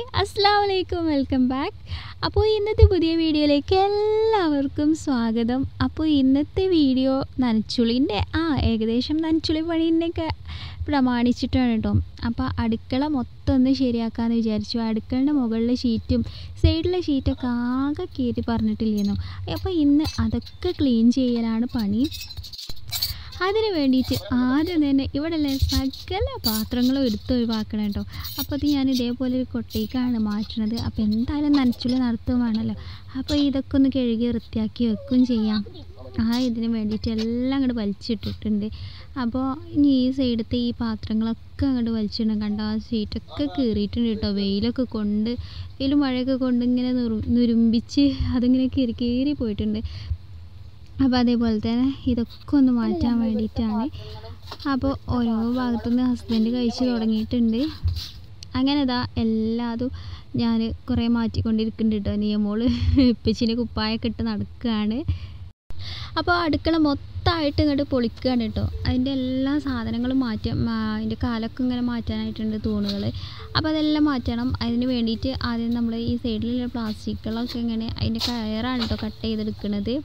അസ്സാം വലൈക്കും welcome back അപ്പോൾ ഇന്നത്തെ പുതിയ വീഡിയോയിലേക്ക് എല്ലാവർക്കും സ്വാഗതം അപ്പോൾ ഇന്നത്തെ വീഡിയോ നനച്ചുളിൻ്റെ ആ ഏകദേശം നനച്ചുളി പണീൻ്റെയൊക്കെ പ്രമാണിച്ചിട്ടാണ് കേട്ടോ അപ്പോൾ അടുക്കള മൊത്തം ഒന്ന് ശരിയാക്കാമെന്ന് വിചാരിച്ചു അടുക്കളയുടെ മുകളിലെ ഷീറ്റും സൈഡിലെ ഷീറ്റൊക്കെ ആകെ കീറി പറഞ്ഞിട്ടില്ലേന്നു അപ്പോൾ ഇന്ന് അതൊക്കെ ക്ലീൻ ചെയ്യലാണ് പണി അതിന് വേണ്ടിയിട്ട് ആദ്യം തന്നെ ഇവിടെ ഉള്ള സകല പാത്രങ്ങളും എടുത്ത് ഒഴിവാക്കണം കേട്ടോ അപ്പോൾ അത് ഞാൻ ഇതേപോലെ ഒരു കൊട്ടേക്കാണ് മാറ്റുന്നത് അപ്പോൾ എന്തായാലും നനച്ചുള്ളി നടത്തുവാണല്ലോ അപ്പോൾ ഇതൊക്കെ ഒന്ന് കഴുകി വൃത്തിയാക്കി വെക്കുകയും ചെയ്യാം ആ ഇതിന് വേണ്ടിയിട്ട് എല്ലാം അങ്ങോട്ട് വലിച്ചിട്ടിട്ടുണ്ട് അപ്പോൾ ഇനി ഈ സൈഡത്തെ ഈ പാത്രങ്ങളൊക്കെ അങ്ങോട്ട് വലിച്ചിടണം കണ്ടോ ആ സീറ്റൊക്കെ കീറിയിട്ടുണ്ട് കേട്ടോ വെയിലൊക്കെ കൊണ്ട് വെയിലും മഴയൊക്കെ കൊണ്ട് ഇങ്ങനെ നുറു നുരുമ്പിച്ച് അതിങ്ങനെ കീറി കീറി പോയിട്ടുണ്ട് അപ്പോൾ അതേപോലെ തന്നെ ഇതൊക്കെ ഒന്ന് മാറ്റാൻ വേണ്ടിയിട്ടാണ് അപ്പോൾ ഓരോ ഭാഗത്തുനിന്ന് ഹസ്ബൻഡ് കഴിച്ച് തുടങ്ങിയിട്ടുണ്ട് അങ്ങനെ ഇതാ എല്ലാതും ഞാൻ കുറേ മാറ്റിക്കൊണ്ടിരിക്കുന്നുണ്ട് കേട്ടോ നിയമോള് ഇപ്പച്ചിൻ്റെ കുപ്പായൊക്കെ ഇട്ട് നടക്കുകയാണ് അപ്പോൾ അടുക്കള മൊത്തമായിട്ട് ഇങ്ങോട്ട് പൊളിക്കുകയാണ് കേട്ടോ അതിൻ്റെ എല്ലാ സാധനങ്ങളും മാറ്റാൻ അതിൻ്റെ കാലൊക്കെ ഇങ്ങനെ മാറ്റാനായിട്ടുണ്ട് തൂണുകൾ അപ്പോൾ അതെല്ലാം മാറ്റണം അതിന് വേണ്ടിയിട്ട് ആദ്യം നമ്മൾ ഈ സൈഡിലുള്ള പ്ലാസ്റ്റിക്കുകളൊക്കെ ഇങ്ങനെ അതിൻ്റെ കയറാണ് കേട്ടോ കട്ട് ചെയ്തെടുക്കുന്നത്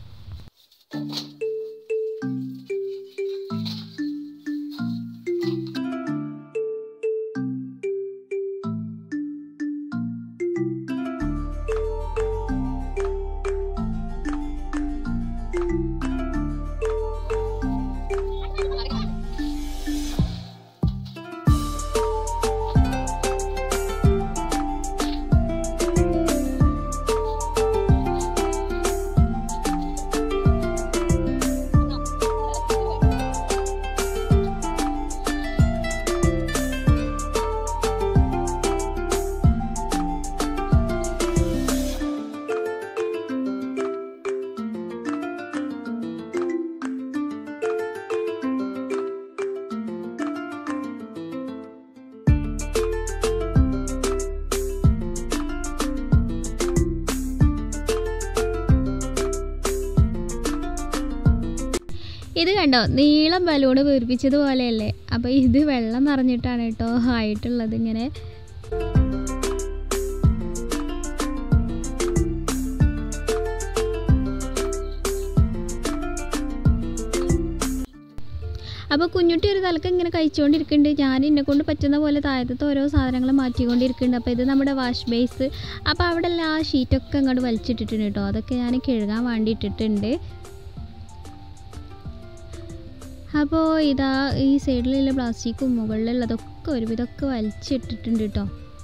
ഇത് കണ്ടോ നീളം ബലൂണ് വീർപ്പിച്ചതുപോലെയല്ലേ അപ്പോൾ ഇത് വെള്ളം നിറഞ്ഞിട്ടാണ് കേട്ടോ ആയിട്ടുള്ളത് ഇങ്ങനെ അപ്പോൾ കുഞ്ഞുട്ടി ഒരു തലക്ക് ഇങ്ങനെ കഴിച്ചുകൊണ്ടിരിക്കുന്നുണ്ട് ഞാൻ എന്നെ കൊണ്ട് പറ്റുന്ന പോലെ താഴത്തെ ഓരോ സാധനങ്ങൾ മാറ്റിക്കൊണ്ടിരിക്കുന്നുണ്ട് അപ്പോൾ ഇത് നമ്മുടെ വാഷ് ബേസ് അപ്പോൾ അവിടെ എല്ലാം ആ ഷീറ്റൊക്കെ അങ്ങോട്ട് വലിച്ചിട്ടിട്ടുണ്ട് കേട്ടോ അതൊക്കെ ഞാൻ കഴുകാൻ വേണ്ടി ഇട്ടിട്ടുണ്ട് അപ്പോൾ ഇതാ ഈ സൈഡിലുള്ള പ്ലാസ്റ്റിക്കും മുകളിലുള്ളതൊക്കെ ഒരുവിധമൊക്കെ വലിച്ചിട്ടിട്ടുണ്ട് കേട്ടോ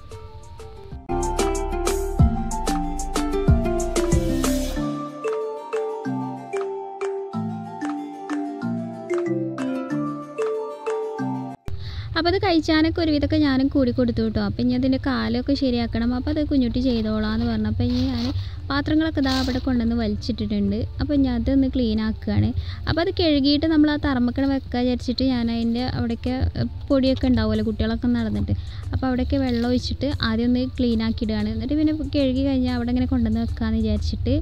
അപ്പോൾ അത് കഴിച്ചാനൊക്കെ ഒരുവിധമൊക്കെ ഞാനും കൂടി കൊടുത്തു കേട്ടോ അപ്പം ഇനി അതിൻ്റെ കാലമൊക്കെ ശരിയാക്കണം അപ്പോൾ അത് കുഞ്ഞുട്ടി ചെയ്തോളാം എന്ന് പറഞ്ഞു അപ്പോൾ ഇനി ഞാൻ പാത്രങ്ങളൊക്കെ ഇതാ അവിടെ കൊണ്ടുവന്ന് വലിച്ചിട്ടിട്ടുണ്ട് അപ്പോൾ ഞാൻ അതൊന്ന് ക്ലീൻ ആക്കുകയാണ് അപ്പോൾ അത് കഴുകിയിട്ട് നമ്മൾ ആ തറമക്കണ വെക്കാൻ വിചാരിച്ചിട്ട് ഞാൻ അതിൻ്റെ അവിടെയൊക്കെ പൊടിയൊക്കെ ഉണ്ടാവുമല്ലോ കുട്ടികളൊക്കെ നടന്നിട്ട് അപ്പോൾ അവിടെയൊക്കെ വെള്ളം ഒഴിച്ചിട്ട് ആദ്യം ഒന്ന് ക്ലീൻ ആക്കിയിടുകയാണ് എന്നിട്ട് പിന്നെ കഴുകി കഴിഞ്ഞാൽ അവിടെ ഇങ്ങനെ കൊണ്ടുവന്ന് വെക്കാമെന്ന് വിചാരിച്ചിട്ട്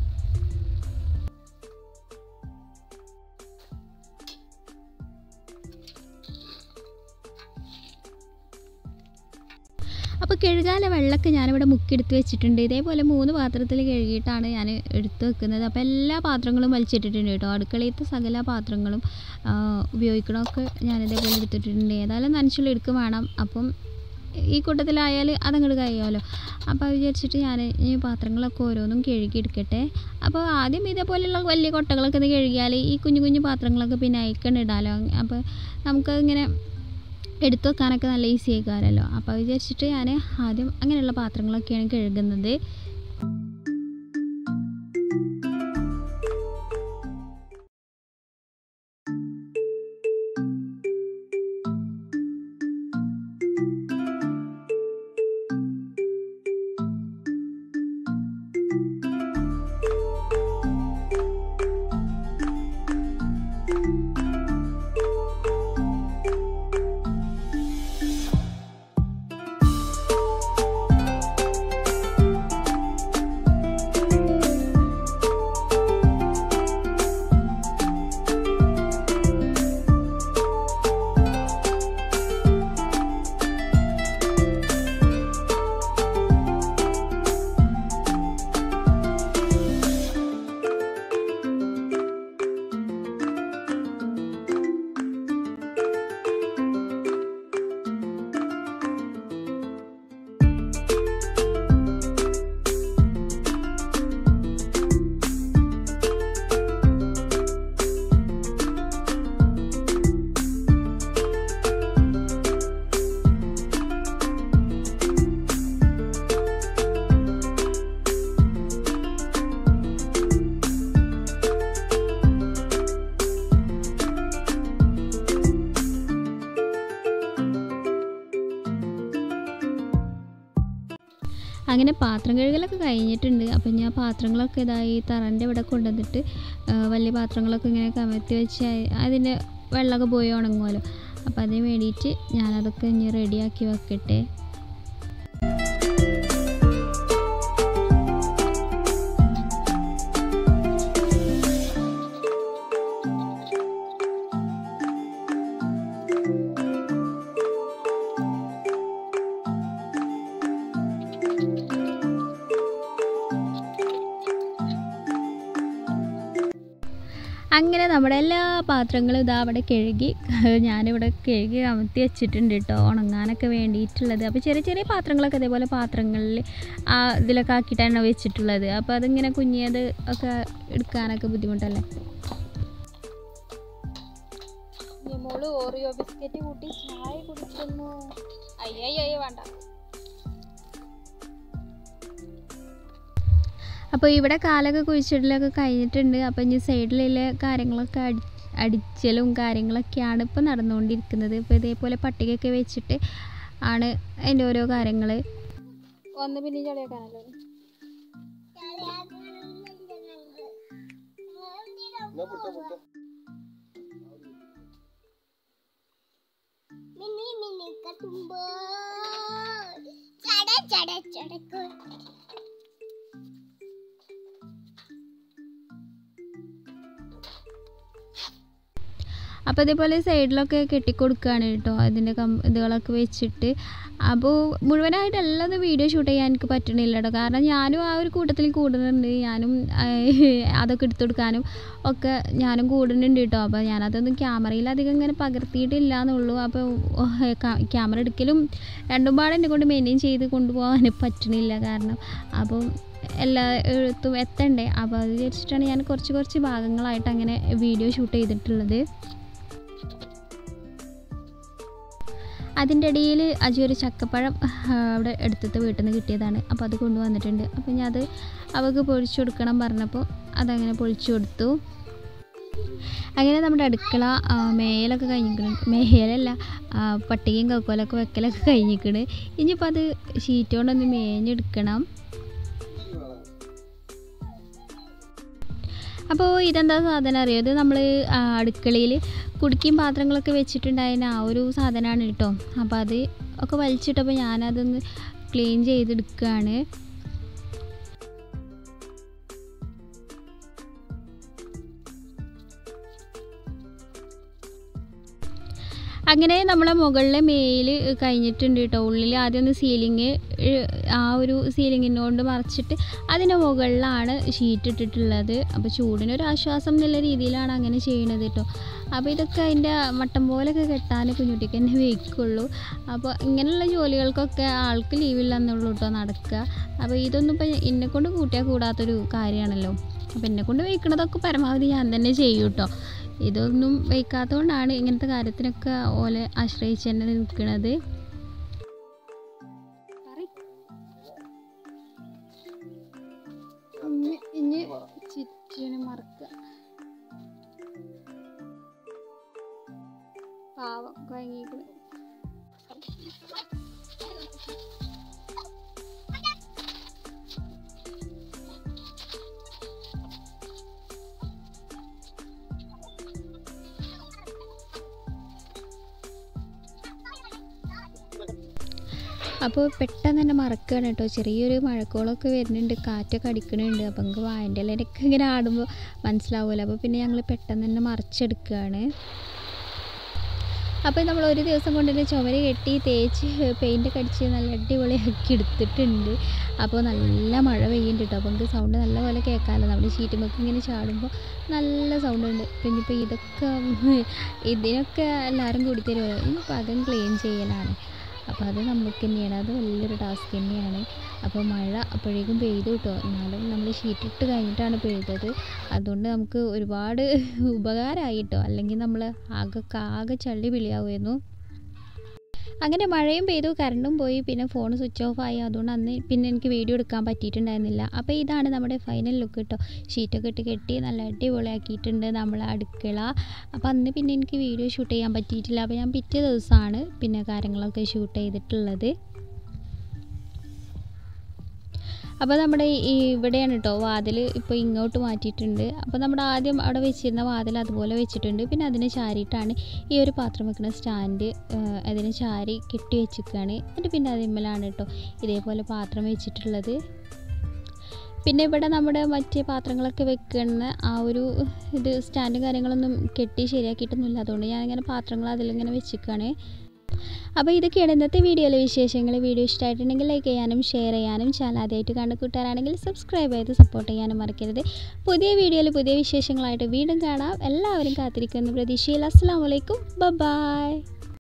അപ്പോൾ കഴുകാല വെള്ളമൊക്കെ ഞാനിവിടെ മുക്കിയെടുത്ത് വെച്ചിട്ടുണ്ട് ഇതേപോലെ മൂന്ന് പാത്രത്തിൽ കഴുകിയിട്ടാണ് ഞാൻ എടുത്ത് വെക്കുന്നത് അപ്പോൾ എല്ലാ പാത്രങ്ങളും വലിച്ചിട്ടിട്ടുണ്ട് കേട്ടോ അടുക്കളയിലത്തെ സകല പാത്രങ്ങളും ഉപയോഗിക്കണമൊക്കെ ഞാൻ ഇതേപോലെ എടുത്തിട്ടുണ്ട് ഏതായാലും നനച്ചുള്ള എടുക്കും വേണം അപ്പം ഈ കൂട്ടത്തിലായാൽ അതങ്ങോട്ട് കഴിയുമല്ലോ അപ്പോൾ വിചാരിച്ചിട്ട് ഞാൻ ഈ പാത്രങ്ങളൊക്കെ ഓരോന്നും കഴുകി എടുക്കട്ടെ അപ്പോൾ ആദ്യം ഇതേപോലെയുള്ള വലിയ കൊട്ടകളൊക്കെ ഒന്ന് കഴുകിയാൽ ഈ കുഞ്ഞു കുഞ്ഞു പാത്രങ്ങളൊക്കെ പിന്നെ അയക്കണ്ടിടാലോ അപ്പോൾ നമുക്ക് ഇങ്ങനെ എടുത്തു വെക്കാനൊക്കെ നല്ല ഈസി ആയിക്കാരല്ലോ അപ്പോൾ വിചാരിച്ചിട്ട് ഞാൻ ആദ്യം അങ്ങനെയുള്ള പാത്രങ്ങളൊക്കെയാണ് കഴുകുന്നത് അങ്ങനെ പാത്രം കഴുകലൊക്കെ കഴിഞ്ഞിട്ടുണ്ട് അപ്പം ഞാൻ പാത്രങ്ങളൊക്കെ ഇതായി തറൻ്റെ ഇവിടെ കൊണ്ടുവന്നിട്ട് ആ, വലിയ പാത്രങ്ങളൊക്കെ ഇങ്ങനെ കമഴ്ത്തി വെച്ച് അതിൻ്റെ വെള്ളമൊക്കെ പോയി ഉണങ്ങുമല്ലോ അപ്പോൾ അതിന് വേണ്ടിയിട്ട് ഞാനതൊക്കെ ഇനി റെഡിയാക്കി വെക്കട്ടെ അങ്ങനെ നമ്മുടെ എല്ലാ പാത്രങ്ങളും ഇതാ അവിടെ കഴുകി ഞാനിവിടെ കഴുകി അമർത്തി വെച്ചിട്ടുണ്ട് കേട്ടോ ഉണങ്ങാനൊക്കെ വേണ്ടിയിട്ടുള്ളത് അപ്പോൾ ചെറിയ ചെറിയ പാത്രങ്ങളൊക്കെ ഇതേപോലെ പാത്രങ്ങളിൽ ആ ഇതിലൊക്കെ ആക്കിയിട്ടാണ് വെച്ചിട്ടുള്ളത് അപ്പോൾ അതിങ്ങനെ കുഞ്ഞിയത് ഒക്കെ എടുക്കാനൊക്കെ ബുദ്ധിമുട്ടല്ലേ മോള് ഓറിയോ ബിസ്ക്കറ്റ് കൂട്ടി ചായ കുടിക്കുന്നു അയ്യോ വേണ്ട അപ്പോൾ ഇവിടെ കാലൊക്കെ കുഴിച്ചിടലൊക്കെ കഴിഞ്ഞിട്ടുണ്ട് അപ്പോൾ ഇനി സൈഡിലുള്ള കാര്യങ്ങളൊക്കെ അടി അടിച്ചലും കാര്യങ്ങളൊക്കെയാണ് ഇപ്പോൾ നടന്നുകൊണ്ടിരിക്കുന്നത് ഇപ്പോൾ ഇതേപോലെ പട്ടികയൊക്കെ വെച്ചിട്ട് ആണ് അതിൻ്റെ ഓരോ കാര്യങ്ങൾ വന്ന് പിന്നെ ചളിയാക്കാനല്ലോ മിനി മിനി കത്തുമ്പോ ചട ചട ചടക്ക് അപ്പോൾ ഇതേപോലെ സൈഡിലൊക്കെ കെട്ടിക്കൊടുക്കുകയാണ് കേട്ടോ അതിൻ്റെ കം ഇതുകളൊക്കെ വെച്ചിട്ട് അപ്പോൾ മുഴുവനായിട്ട് എല്ലാം ഒന്നും വീഡിയോ ഷൂട്ട് ചെയ്യാൻ എനിക്ക് പറ്റണില്ല കേട്ടോ കാരണം ഞാനും ആ ഒരു കൂട്ടത്തിൽ കൂടുന്നുണ്ട് ഞാനും ആ, അതൊക്കെ എടുത്തു കൊടുക്കാനും ഒക്കെ ഞാനും കൂടുന്നുണ്ട് കേട്ടോ അപ്പോൾ ഞാനതൊന്നും ക്യാമറയിൽ അധികം ഇങ്ങനെ പകർത്തിയിട്ടില്ല എന്നുള്ളൂ അപ്പോൾ ക്യാമറ എടുക്കലും രണ്ടും പാടെ എന്നെ കൊണ്ട് മെയിൻറ്റെയിൻ ചെയ്ത് കൊണ്ടുപോകാൻ പറ്റണില്ല കാരണം അപ്പം എല്ലാ എഴുത്തും എത്തണ്ടേ അപ്പോൾ അത് വിചാരിച്ചിട്ടാണ് ഞാൻ കുറച്ച് കുറച്ച് ഭാഗങ്ങളായിട്ട് അങ്ങനെ വീഡിയോ ഷൂട്ട് ചെയ്തിട്ടുള്ളത് അതിൻ്റെ ഇടയിൽ അജി ഒരു ചക്കപ്പഴം ആ, അവിടെ എടുത്തത് വീട്ടിൽ നിന്ന് കിട്ടിയതാണ് അപ്പോൾ അത് കൊണ്ടുവന്നിട്ടുണ്ട് അപ്പോൾ ഞാൻ അത് അവൾക്ക് പൊളിച്ചു കൊടുക്കണം പറഞ്ഞപ്പോൾ അതങ്ങനെ പൊളിച്ചു കൊടുത്തു അങ്ങനെ നമ്മുടെ അടുക്കള ആ, മേലൊക്കെ കഴിഞ്ഞിരിക്കണ് മേലല്ല ആ, പട്ടികയും കക്കോലൊക്കെ വെക്കലൊക്കെ കഴിഞ്ഞിരിക്കണ് ഇനിയിപ്പോൾ അത് ഷീറ്റ് കൊണ്ടൊന്ന് മേഞ്ഞെടുക്കണം അപ്പോൾ ഇതെന്താ സാധനം അറിയോ ഇത് നമ്മൾ അടുക്കളയിൽ കുടുക്കിയും പാത്രങ്ങളൊക്കെ വെച്ചിട്ടുണ്ടായിരുന്ന ആ ഒരു സാധനമാണ് കേട്ടോ അപ്പോൾ അത് ഒക്കെ വലിച്ചിട്ടപ്പോൾ ഞാനതൊന്ന് ക്ലീൻ ചെയ്തെടുക്കുകയാണ് അങ്ങനെ നമ്മളെ മുകളിലെ മേൽ കഴിഞ്ഞിട്ടുണ്ട് കേട്ടോ ഉള്ളിൽ ആദ്യം ഒന്ന് സീലിങ് ആ ഒരു സീലിങ്ങിനോണ്ട് മറച്ചിട്ട് അതിൻ്റെ മുകളിലാണ് ഷീറ്റ് ഇട്ടിട്ടുള്ളത് അപ്പോൾ ചൂടിനൊരു ആശ്വാസം എന്നുള്ള രീതിയിലാണ് അങ്ങനെ ചെയ്യണത് കേട്ടോ അപ്പോൾ ഇതൊക്കെ അതിൻ്റെ മട്ടം പോലെയൊക്കെ കെട്ടാൻ കുഞ്ഞുട്ടിക്ക് തന്നെ വയ്ക്കുള്ളൂ അപ്പോൾ ഇങ്ങനെയുള്ള ജോലികൾക്കൊക്കെ ആൾക്ക് ലീവില്ല എന്നുള്ളൂ കേട്ടോ നടക്കുക അപ്പോൾ ഇതൊന്നും ഇപ്പം എന്നെക്കൊണ്ട് കൂട്ടിയാൽ കൂടാത്തൊരു കാര്യമാണല്ലോ അപ്പോൾ എന്നെക്കൊണ്ട് വയ്ക്കണതൊക്കെ പരമാവധി ഞാൻ തന്നെ ചെയ്യും കേട്ടോ ഇതൊന്നും വയ്ക്കാത്തതുകൊണ്ടാണ് ഇങ്ങനത്തെ കാര്യത്തിനൊക്കെ ഓലെ ആശ്രയിച്ച് തന്നെ നിൽക്കുന്നത് ഇനി ചുറ്റിന് മറക്കുക പാവം കുഴങ്ങിക്കണ് അപ്പോൾ പെട്ടെന്ന് തന്നെ മറക്കുകയാണ് കേട്ടോ ചെറിയൊരു മഴക്കോളൊക്കെ വരുന്നുണ്ട് കാറ്റൊക്കെ അടിക്കണുണ്ട് അപ്പം നമുക്ക് വായൻ്റെ ഇലയൊക്കെ ഇങ്ങനെ ആടുമ്പോൾ മനസ്സിലാവുമല്ലോ അപ്പോൾ പിന്നെ ഞങ്ങൾ പെട്ടെന്ന് തന്നെ മറിച്ചെടുക്കുകയാണ് അപ്പോൾ നമ്മൾ ഒരു ദിവസം കൊണ്ട് തന്നെ ചുമര് കെട്ടി തേച്ച് പെയിൻ്റൊക്കെ അടിച്ച് നല്ല അടിപൊളിയാക്കി എടുത്തിട്ടുണ്ട് അപ്പോൾ നല്ല മഴ പെയ്യുന്നുണ്ട് കേട്ടോ അപ്പോൾ നമുക്ക് സൗണ്ട് നല്ലപോലെ കേൾക്കാമല്ലോ നമ്മുടെ ഷീറ്റുമൊക്കെ ഇങ്ങനെ ചാടുമ്പോൾ നല്ല സൗണ്ട് ഉണ്ട് പിന്നെ ഇപ്പോൾ ഇതൊക്കെ ഇതിനൊക്കെ എല്ലാവരും കൂടി തരുമല്ലോ ഈ പകം ക്ലീൻ ചെയ്യലാണ് അപ്പോൾ അത് നമുക്ക് തന്നെയാണ് അത് വലിയൊരു ടാസ്ക് തന്നെയാണ് അപ്പോൾ മഴ അപ്പോഴേക്കും പെയ്തു കേട്ടോ എന്നാലും നമ്മൾ ഷീറ്റിട്ട് കഴിഞ്ഞിട്ടാണ് പെയ്തത് അതുകൊണ്ട് നമുക്ക് ഒരുപാട് ഉപകാരമായി കേട്ടോ അല്ലെങ്കിൽ നമ്മൾ ആകെ ആകെ ചള്ളി പിളിയാവുമായിരുന്നു അങ്ങനെ മഴയും പെയ്തു കറണ്ടും പോയി പിന്നെ ഫോൺ സ്വിച്ച് ഓഫ് ആയി അതുകൊണ്ട് അന്ന് പിന്നെ എനിക്ക് വീഡിയോ എടുക്കാൻ പറ്റിയിട്ടുണ്ടായിരുന്നില്ല അപ്പോൾ ഇതാണ് നമ്മുടെ ഫൈനൽ ലുക്ക് കേട്ടോ ഷീറ്റൊക്കെ ഇട്ട് കെട്ടി നല്ല അടിപൊളിയാക്കിയിട്ടുണ്ട് നമ്മളെ അടുക്കള അപ്പോൾ അന്ന് പിന്നെ എനിക്ക് വീഡിയോ ഷൂട്ട് ചെയ്യാൻ പറ്റിയിട്ടില്ല അപ്പോൾ ഞാൻ പിറ്റേ ദിവസമാണ് പിന്നെ കാര്യങ്ങളൊക്കെ ഷൂട്ട് ചെയ്തിട്ടുള്ളത് അപ്പോൾ നമ്മുടെ ഈ ഇവിടെയാണ് കേട്ടോ വാതിൽ ഇപ്പോൾ ഇങ്ങോട്ട് മാറ്റിയിട്ടുണ്ട് അപ്പോൾ നമ്മുടെ ആദ്യം അവിടെ വെച്ചിരുന്ന വാതിൽ അതുപോലെ വെച്ചിട്ടുണ്ട് പിന്നെ അതിന് ചാരിയിട്ടാണ് ഈ ഒരു പാത്രം വെക്കുന്ന സ്റ്റാൻഡ് അതിന് ചാരി കെട്ടി വെച്ചിരിക്കുകയാണ് എന്നിട്ട് പിന്നെ അതിന്മേലാണ് കേട്ടോ ഇതേപോലെ പാത്രം വെച്ചിട്ടുള്ളത് പിന്നെ ഇവിടെ നമ്മുടെ മറ്റേ പാത്രങ്ങളൊക്കെ വെക്കുന്ന ആ ഒരു ഇത് സ്റ്റാൻഡും കാര്യങ്ങളൊന്നും കെട്ടി ശരിയാക്കിയിട്ടൊന്നുമില്ല അതുകൊണ്ട് ഞാനിങ്ങനെ പാത്രങ്ങൾ അതിലിങ്ങനെ വെച്ചിരിക്കുകയാണ് അപ്പോൾ ഇതൊക്കെയാണ് ഇന്നത്തെ വീഡിയോയിലെ വിശേഷങ്ങൾ വീഡിയോ ഇഷ്ടമായിട്ടുണ്ടെങ്കിൽ ലൈക്ക് ചെയ്യാനും ഷെയർ ചെയ്യാനും ചാനൽ ആദ്യമായിട്ട് കണ്ട് കൂട്ടുകാരാണെങ്കിൽ സബ്സ്ക്രൈബ് ചെയ്ത് സപ്പോർട്ട് ചെയ്യാനും മറക്കരുത് പുതിയ വീഡിയോയിൽ പുതിയ വിശേഷങ്ങളായിട്ട് വീണ്ടും കാണാം എല്ലാവരും കാത്തിരിക്കുന്ന പ്രതീക്ഷയിൽ അസ്സാം വലൈക്കും ബൈ